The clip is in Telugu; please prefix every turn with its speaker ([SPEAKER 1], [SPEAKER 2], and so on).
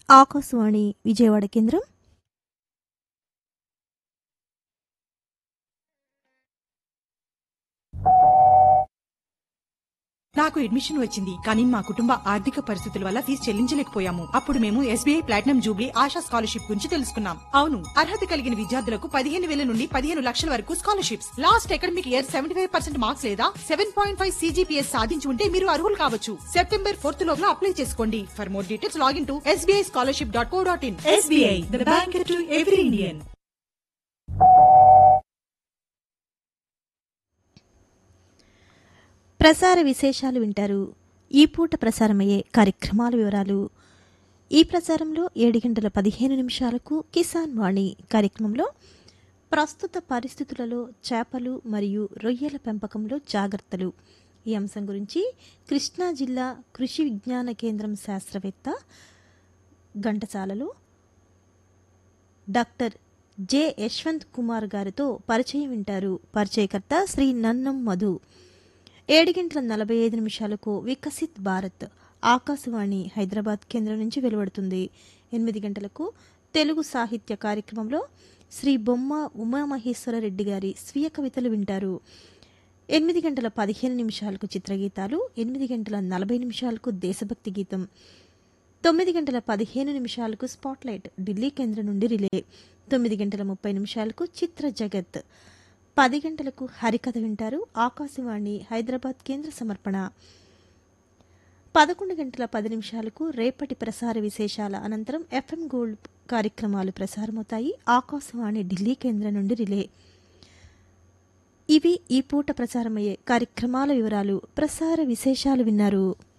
[SPEAKER 1] ఆకాశవాణి విజయవాడ కేంద్రం
[SPEAKER 2] నాకు అడ్మిషన్ వచ్చింది కానీ మా కుటుంబ ఆర్థిక పరిస్థితుల వల్ల ఫీజు చెల్లించలేకపోయాము అప్పుడు మేము SBI platinum jubilee Asha scholarship గురించి తెలుసుకున్నాం అవును అర్హత కలిగిన విద్యార్థులకు పదిహేను వేల నుండి పదిహేను లక్షల వరకు scholarships last academic year seventy five percent marks లేదా సెవెన్ పాయింట్ ఫైవ్ సీజీపీఎస్ సాధించి ఉంటే మీరు అర్హులు కావచ్చు సెప్టెంబర్ ఫోర్త్ లోపల అప్లై చేసుకోండి for more details login to SBI scholarship dot co dot in SBI the bank to every Indian
[SPEAKER 1] ప్రసార విశేషాలు వింటారు ఈ పూట ప్రసారమయ్యే కార్యక్రమాల వివరాలు ఈ ప్రసారంలో ఏడు గంటల పదిహేను నిమిషాలకు కిసాన్ వాణి కార్యక్రమంలో ప్రస్తుత పరిస్థితులలో చేపలు మరియు రొయ్యల పెంపకంలో జాగ్రత్తలు ఈ అంశం గురించి కృష్ణా జిల్లా కృషి విజ్ఞాన కేంద్రం శాస్త్రవేత్త ఘంటసాలలో డాక్టర్ జె యశ్వంత్ కుమార్ గారితో పరిచయం వింటారు పరిచయకర్త శ్రీ నన్నం మధు ఏడు గంటల నలభై ఐదు నిమిషాలకు వికసిత్ భారత్ ఆకాశవాణి హైదరాబాద్ కేంద్రం నుంచి వెలువడుతుంది ఎనిమిది గంటలకు తెలుగు సాహిత్య కార్యక్రమంలో శ్రీ బొమ్మ ఉమామహేశ్వర రెడ్డి గారి స్వీయ కవితలు వింటారు ఎనిమిది గంటల పదిహేను నిమిషాలకు చిత్రగీతాలు ఎనిమిది గంటల నలభై నిమిషాలకు దేశభక్తి గీతం తొమ్మిది గంటల పదిహేను నిమిషాలకు స్పాట్లైట్ ఢిల్లీ కేంద్రం నుండి రిలే తొమ్మిది గంటల ముప్పై నిమిషాలకు చిత్ర జగత్ పది గంటలకు హరికథ వింటారు ఆకాశవాణి హైదరాబాద్ కేంద్ర సమర్పణ పదకొండు గంటల పది నిమిషాలకు రేపటి ప్రసార విశేషాల అనంతరం ఎఫ్ఎం గోల్డ్ కార్యక్రమాలు ప్రసారమవుతాయి ఆకాశవాణి ఢిల్లీ కేంద్రం నుండి రిలే ఇవి ఈ పూట ప్రసారమయ్యే కార్యక్రమాల వివరాలు ప్రసార విశేషాలు విన్నారు